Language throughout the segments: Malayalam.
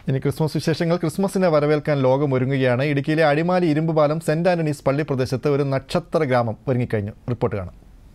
ഇനി ക്രിസ്മസ് വിശേഷങ്ങൾ ക്രിസ്മസിനെ വരവേൽക്കാൻ ലോകം ഒരുങ്ങുകയാണ് ഇടുക്കിയിലെ അടിമാലി ഇരുമ്പ് പാലം സെന്റ് ആന്റണീസ് പള്ളി പ്രദേശത്ത് ഒരു നക്ഷത്ര ഗ്രാമം ഒരുങ്ങിക്കഴിഞ്ഞു റിപ്പോർട്ട് കാണാം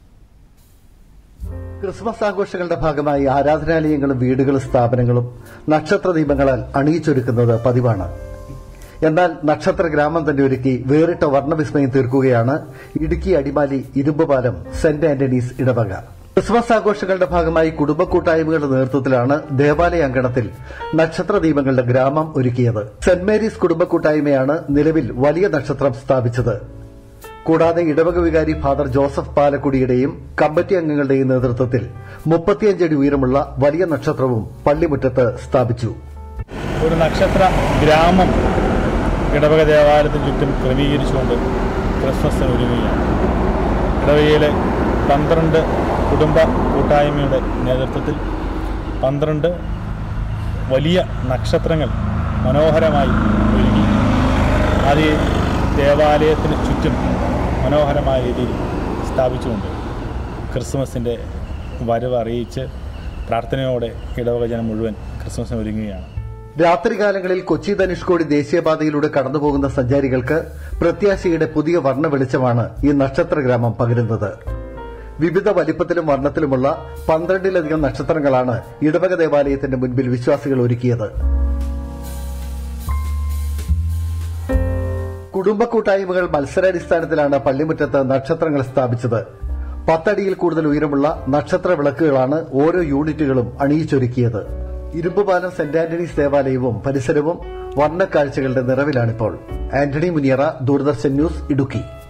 ക്രിസ്മസ് ആഘോഷങ്ങളുടെ ഭാഗമായി ആരാധനാലയങ്ങളും വീടുകളും സ്ഥാപനങ്ങളും നക്ഷത്ര ദീപങ്ങളാൽ അണിയിച്ചൊരുക്കുന്നത് പതിവാണ് എന്നാൽ നക്ഷത്ര ഗ്രാമം തന്നെ ഒരുക്കി വേറിട്ട വർണ്ണവിസ്മയം തീർക്കുകയാണ് ഇടുക്കി അടിമാലി ഇരുമ്പുപാലം സെന്റ് ആന്റണീസ് ഇടവക ക്രിസ്മസ് ആഘോഷങ്ങളുടെ ഭാഗമായി കുടുംബ കൂട്ടായ്മകളുടെ നേതൃത്വത്തിലാണ് ദേവാലയ അങ്കണത്തിൽ നക്ഷത്ര ദീപങ്ങളുടെ ഗ്രാമം ഒരുക്കിയത് സെന്റ് മേരീസ് കുടുംബ കൂട്ടായ്മയാണ് നിലവിൽ വലിയ നക്ഷത്രം സ്ഥാപിച്ചത് കൂടാതെ ഇടവക വികാരി ഫാദർ ജോസഫ് പാലക്കുടിയുടെയും കമ്മിറ്റി അംഗങ്ങളുടെയും നേതൃത്വത്തിൽ മുപ്പത്തിയഞ്ചടി ഉയരമുള്ള വലിയ നക്ഷത്രവും പള്ളിമുറ്റത്ത് സ്ഥാപിച്ചു ഒരു നക്ഷത്ര ഗ്രാമം ഇടവക ദേവാലയത്തിന് ചുറ്റും ക്രമീകരിച്ചുകൊണ്ട് ക്രിസ്മസിന് ഒരുങ്ങുകയാണ് ഇടവകയിലെ പന്ത്രണ്ട് കുടുംബ കൂട്ടായ്മയുടെ നേതൃത്വത്തിൽ പന്ത്രണ്ട് വലിയ നക്ഷത്രങ്ങൾ മനോഹരമായി ഒരുങ്ങി അത് ഈ ദേവാലയത്തിന് ചുറ്റും മനോഹരമായ രീതിയിൽ സ്ഥാപിച്ചുകൊണ്ട് ക്രിസ്മസിൻ്റെ വരവ് അറിയിച്ച് പ്രാർത്ഥനയോടെ ഇടവക ജനം മുഴുവൻ ക്രിസ്മസിന് ഒരുങ്ങുകയാണ് രാത്രികാലങ്ങളിൽ കൊച്ചി ധനുഷ്കോടി ദേശീയപാതയിലൂടെ കടന്നുപോകുന്ന സഞ്ചാരികൾക്ക് പ്രത്യാശയുടെ പുതിയ വർണ്ണ വെളിച്ചമാണ് ഈ നക്ഷത്ര ഗ്രാമം പകരുന്നത് വിവിധ വലിപ്പത്തിലും വർണ്ണത്തിലുമുള്ള പന്ത്രണ്ടിലധികം നക്ഷത്രങ്ങളാണ് ഇടവക ദേവാലയത്തിന്റെ മുൻപിൽ വിശ്വാസികൾ ഒരുക്കിയത് കുടുംബ കൂട്ടായ്മകൾ മത്സരാടിസ്ഥാനത്തിലാണ് പള്ളിമുറ്റത്ത് നക്ഷത്രങ്ങൾ സ്ഥാപിച്ചത് പത്തടിയിൽ കൂടുതൽ ഉയരമുള്ള നക്ഷത്ര വിളക്കുകളാണ് ഓരോ യൂണിറ്റുകളും അണിയിച്ചൊരുക്കിയത് ഇരുമ്പുപാലം സെന്റ് ആന്റണീസ് ദേവാലയവും പരിസരവും വർണ്ണക്കാഴ്ചകളുടെ നിറവിലാണിപ്പോൾ ആന്റണി മുനിയറ ദൂരദർശൻ ന്യൂസ് ഇടുക്കി